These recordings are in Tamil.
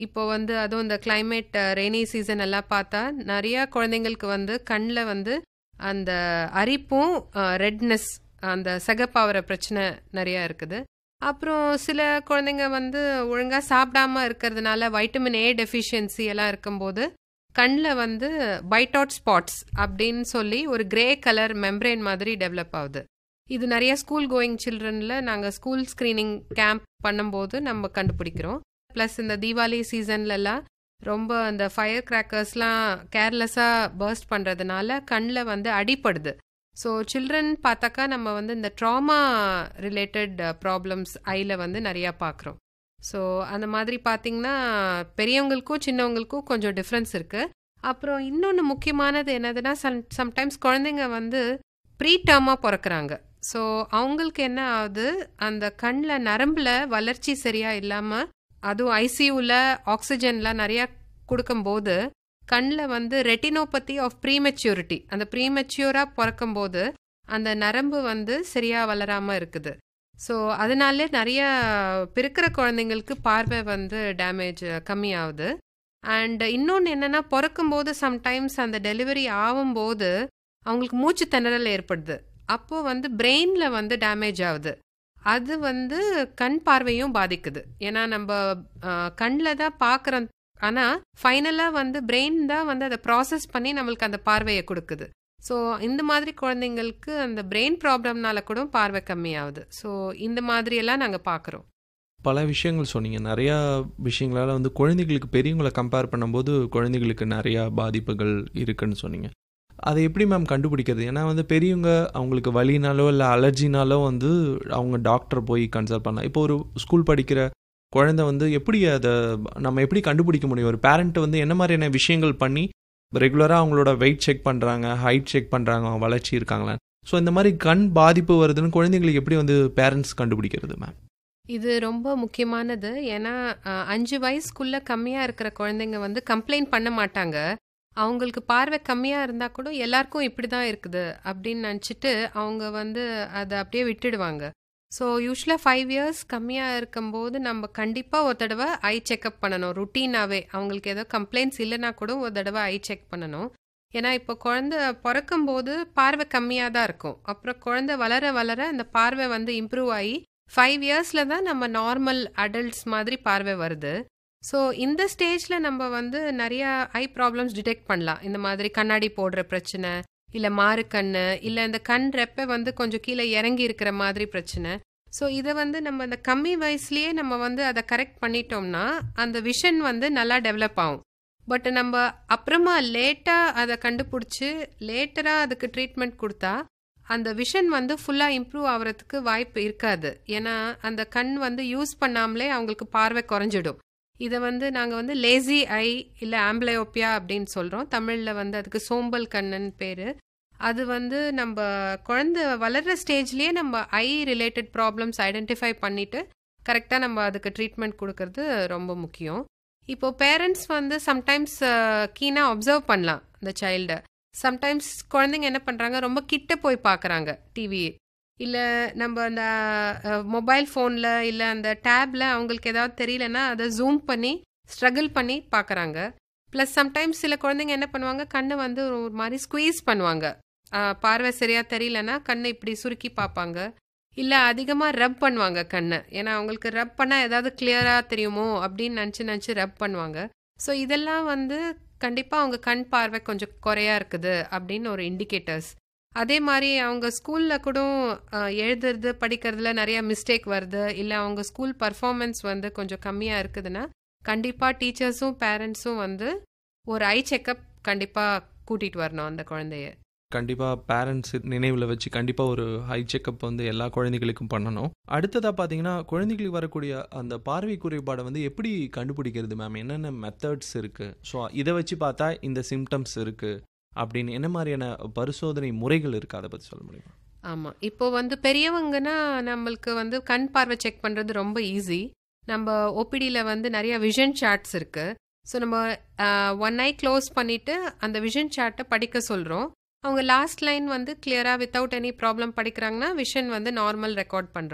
இப்போ வந்து அதுவும் இந்த கிளைமேட் ரெய்னி சீசன் எல்லாம் பார்த்தா நிறைய குழந்தைங்களுக்கு வந்து கண்ணில் வந்து அந்த அரிப்பும் ரெட்னஸ் அந்த சகப்பாவர பிரச்சனை நிறைய இருக்குது அப்புறம் சில குழந்தைங்க வந்து ஒழுங்காக சாப்பிடாம இருக்கிறதுனால வைட்டமின் ஏ டெஃபிஷியன்சி எல்லாம் இருக்கும்போது கண்ணில் வந்து பைட் அவுட் ஸ்பாட்ஸ் அப்படின்னு சொல்லி ஒரு கிரே கலர் மெம்ப்ரெயின் மாதிரி டெவலப் ஆகுது இது நிறைய ஸ்கூல் கோயிங் சில்ட்ரனில் நாங்கள் ஸ்கூல் ஸ்க்ரீனிங் கேம்ப் பண்ணும்போது நம்ம கண்டுபிடிக்கிறோம் ப்ளஸ் இந்த தீபாவளி சீசன்லலாம் ரொம்ப அந்த ஃபயர் கிராக்கர்ஸ்லாம் கேர்லெஸ்ஸாக பர்ஸ்ட் பண்ணுறதுனால கண்ணில் வந்து அடிப்படுது ஸோ சில்ட்ரன் பார்த்தாக்கா நம்ம வந்து இந்த ட்ராமா ரிலேட்டட் ப்ராப்ளம்ஸ் ஐயில் வந்து நிறையா பார்க்குறோம் ஸோ அந்த மாதிரி பார்த்தீங்கன்னா பெரியவங்களுக்கும் சின்னவங்களுக்கும் கொஞ்சம் டிஃப்ரென்ஸ் இருக்குது அப்புறம் இன்னொன்று முக்கியமானது என்னதுன்னா சம் சம்டைம்ஸ் குழந்தைங்க வந்து ப்ரீ டேர்மாக பிறக்கிறாங்க ஸோ அவங்களுக்கு என்ன ஆகுது அந்த கண்ணில் நரம்பில் வளர்ச்சி சரியாக இல்லாமல் அதுவும் ஐசியூவில் ஆக்சிஜன்லாம் நிறையா கொடுக்கும்போது கண்ணில் வந்து ரெட்டினோபதி ஆஃப் ப்ரீமெच्யூரிட்டி அந்த ப்ரீமெच्யூராக பிறக்கும்போது அந்த நரம்பு வந்து சரியாக வளராமல் இருக்குது ஸோ அதனாலே நிறைய பிறக்கிற குழந்தைங்களுக்கு பார்வை வந்து டேமேஜ் கம்மியாகுது அண்ட் இன்னொன்று என்னென்னா பிறக்கும்போது சம்டைம்ஸ் அந்த டெலிவரி ஆகும்போது அவங்களுக்கு மூச்சு திணறல் ஏற்படுது அப்போ வந்து பிரெயினில் வந்து டேமேஜ் ஆகுது அது வந்து கண் பார்வையும் பாதிக்குது ஏன்னா நம்ம கண்ணில் தான் பார்க்குறோம் ஆனால் ஃபைனலாக வந்து பிரெயின் தான் வந்து அதை ப்ராசஸ் பண்ணி நம்மளுக்கு அந்த பார்வையை கொடுக்குது ஸோ இந்த மாதிரி குழந்தைங்களுக்கு அந்த பிரெயின் ப்ராப்ளம்னால கூட பார்வை கம்மியாகுது ஸோ இந்த மாதிரியெல்லாம் நாங்கள் பார்க்குறோம் பல விஷயங்கள் சொன்னீங்க நிறையா விஷயங்களால் வந்து குழந்தைகளுக்கு பெரியவங்களை கம்பேர் பண்ணும்போது குழந்தைகளுக்கு நிறையா பாதிப்புகள் இருக்குன்னு சொன்னீங்க அதை எப்படி மேம் கண்டுபிடிக்கிறது ஏன்னா வந்து பெரியவங்க அவங்களுக்கு வலினாலோ இல்லை அலர்ஜினாலோ வந்து அவங்க டாக்டர் போய் கன்சல்ட் பண்ணலாம் இப்போ ஒரு ஸ்கூல் படிக்கிற குழந்தை வந்து எப்படி அதை நம்ம எப்படி கண்டுபிடிக்க முடியும் ஒரு பேரண்ட் வந்து என்ன மாதிரியான விஷயங்கள் பண்ணி ரெகுலராக அவங்களோட வெயிட் செக் பண்ணுறாங்க ஹைட் செக் பண்ணுறாங்க அவங்க வளர்ச்சி இருக்காங்களா ஸோ இந்த மாதிரி கண் பாதிப்பு வருதுன்னு குழந்தைங்களுக்கு எப்படி வந்து பேரண்ட்ஸ் கண்டுபிடிக்கிறது மேம் இது ரொம்ப முக்கியமானது ஏன்னா அஞ்சு வயசுக்குள்ளே கம்மியாக இருக்கிற குழந்தைங்க வந்து கம்ப்ளைண்ட் பண்ண மாட்டாங்க அவங்களுக்கு பார்வை கம்மியாக இருந்தால் கூட எல்லாருக்கும் இப்படி தான் இருக்குது அப்படின்னு நினச்சிட்டு அவங்க வந்து அதை அப்படியே விட்டுடுவாங்க ஸோ யூஸ்வலாக ஃபைவ் இயர்ஸ் கம்மியாக இருக்கும்போது நம்ம கண்டிப்பாக ஒரு தடவை ஐ செக்அப் பண்ணணும் ருட்டீனாகவே அவங்களுக்கு ஏதோ கம்ப்ளைண்ட்ஸ் இல்லைனா கூட ஒரு தடவை ஐ செக் பண்ணணும் ஏன்னா இப்போ குழந்த பிறக்கும்போது பார்வை கம்மியாக தான் இருக்கும் அப்புறம் குழந்த வளர வளர அந்த பார்வை வந்து இம்ப்ரூவ் ஆகி ஃபைவ் இயர்ஸில் தான் நம்ம நார்மல் அடல்ட்ஸ் மாதிரி பார்வை வருது ஸோ இந்த ஸ்டேஜில் நம்ம வந்து நிறையா ஐ ப்ராப்ளம்ஸ் டிடெக்ட் பண்ணலாம் இந்த மாதிரி கண்ணாடி போடுற பிரச்சனை இல்லை மாறு கண் இல்லை இந்த கண் ரெப்பை வந்து கொஞ்சம் கீழே இறங்கி இருக்கிற மாதிரி பிரச்சனை ஸோ இதை வந்து நம்ம அந்த கம்மி வயசுலேயே நம்ம வந்து அதை கரெக்ட் பண்ணிட்டோம்னா அந்த விஷன் வந்து நல்லா டெவலப் ஆகும் பட் நம்ம அப்புறமா லேட்டாக அதை கண்டுபிடிச்சி லேட்டராக அதுக்கு ட்ரீட்மெண்ட் கொடுத்தா அந்த விஷன் வந்து ஃபுல்லாக இம்ப்ரூவ் ஆகிறதுக்கு வாய்ப்பு இருக்காது ஏன்னா அந்த கண் வந்து யூஸ் பண்ணாமலே அவங்களுக்கு பார்வை குறைஞ்சிடும் இதை வந்து நாங்கள் வந்து லேசி ஐ இல்லை ஆம்பிளையோப்பியா அப்படின்னு சொல்கிறோம் தமிழில் வந்து அதுக்கு சோம்பல் கண்ணன் பேர் அது வந்து நம்ம குழந்த வளர்கிற ஸ்டேஜ்லேயே நம்ம ஐ ரிலேட்டட் ப்ராப்ளம்ஸ் ஐடென்டிஃபை பண்ணிவிட்டு கரெக்டாக நம்ம அதுக்கு ட்ரீட்மெண்ட் கொடுக்கறது ரொம்ப முக்கியம் இப்போது பேரண்ட்ஸ் வந்து சம்டைம்ஸ் கீனாக அப்சர்வ் பண்ணலாம் இந்த சைல்டை சம்டைம்ஸ் குழந்தைங்க என்ன பண்ணுறாங்க ரொம்ப கிட்ட போய் பார்க்குறாங்க டிவி இல்லை நம்ம அந்த மொபைல் ஃபோனில் இல்லை அந்த டேப்பில் அவங்களுக்கு ஏதாவது தெரியலன்னா அதை ஜூம் பண்ணி ஸ்ட்ரகிள் பண்ணி பார்க்குறாங்க ப்ளஸ் சம்டைம்ஸ் சில குழந்தைங்க என்ன பண்ணுவாங்க கண்ணை வந்து ஒரு மாதிரி ஸ்குவீஸ் பண்ணுவாங்க பார்வை சரியாக தெரியலன்னா கண்ணை இப்படி சுருக்கி பார்ப்பாங்க இல்லை அதிகமாக ரப் பண்ணுவாங்க கண்ணை ஏன்னா அவங்களுக்கு ரப் பண்ணால் ஏதாவது கிளியராக தெரியுமோ அப்படின்னு நினச்சி நினச்சி ரப் பண்ணுவாங்க ஸோ இதெல்லாம் வந்து கண்டிப்பாக அவங்க கண் பார்வை கொஞ்சம் குறையா இருக்குது அப்படின்னு ஒரு இண்டிகேட்டர்ஸ் அதே மாதிரி அவங்க ஸ்கூலில் கூட எழுதுறது படிக்கிறதுல நிறைய மிஸ்டேக் வருது இல்லை அவங்க ஸ்கூல் பர்ஃபார்மன்ஸ் வந்து கொஞ்சம் கம்மியாக இருக்குதுன்னா கண்டிப்பாக டீச்சர்ஸும் பேரண்ட்ஸும் வந்து ஒரு ஐ செக்கப் கண்டிப்பாக கூட்டிகிட்டு வரணும் அந்த குழந்தைய கண்டிப்பாக பேரண்ட்ஸ் நினைவில் வச்சு கண்டிப்பாக ஒரு ஹை செக்கப் வந்து எல்லா குழந்தைகளுக்கும் பண்ணணும் அடுத்ததாக பார்த்தீங்கன்னா குழந்தைகளுக்கு வரக்கூடிய அந்த பார்வை குறைபாடை வந்து எப்படி கண்டுபிடிக்கிறது மேம் என்னென்ன மெத்தட்ஸ் இருக்குது ஸோ இதை வச்சு பார்த்தா இந்த சிம்டம்ஸ் இருக்குது அப்படின்னு என்ன மாதிரியான பரிசோதனை முறைகள் இருக்குது அதை பற்றி சொல்ல முடியுமா ஆமாம் இப்போ வந்து பெரியவங்கன்னா நம்மளுக்கு வந்து கண் பார்வை செக் பண்ணுறது ரொம்ப ஈஸி நம்ம ஓபிடியில் வந்து நிறைய விஷன் சார்ட்ஸ் இருக்குது ஸோ நம்ம ஒன் ஐ க்ளோஸ் பண்ணிவிட்டு அந்த விஷன் சார்ட்டை படிக்க சொல்கிறோம் அவங்க லாஸ்ட் லைன் வந்து கிளியராக வித்தவுட் எனி ப்ராப்ளம் படிக்கிறாங்கன்னா விஷன் வந்து நார்மல் ரெக்கார்ட் பண்ணுறோம்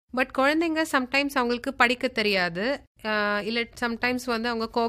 பட் குழந்தைங்க சம்டைம்ஸ் அவங்களுக்கு படிக்க தெரியாது. அ இல்ல சம்டைம்ஸ் வந்து அவங்க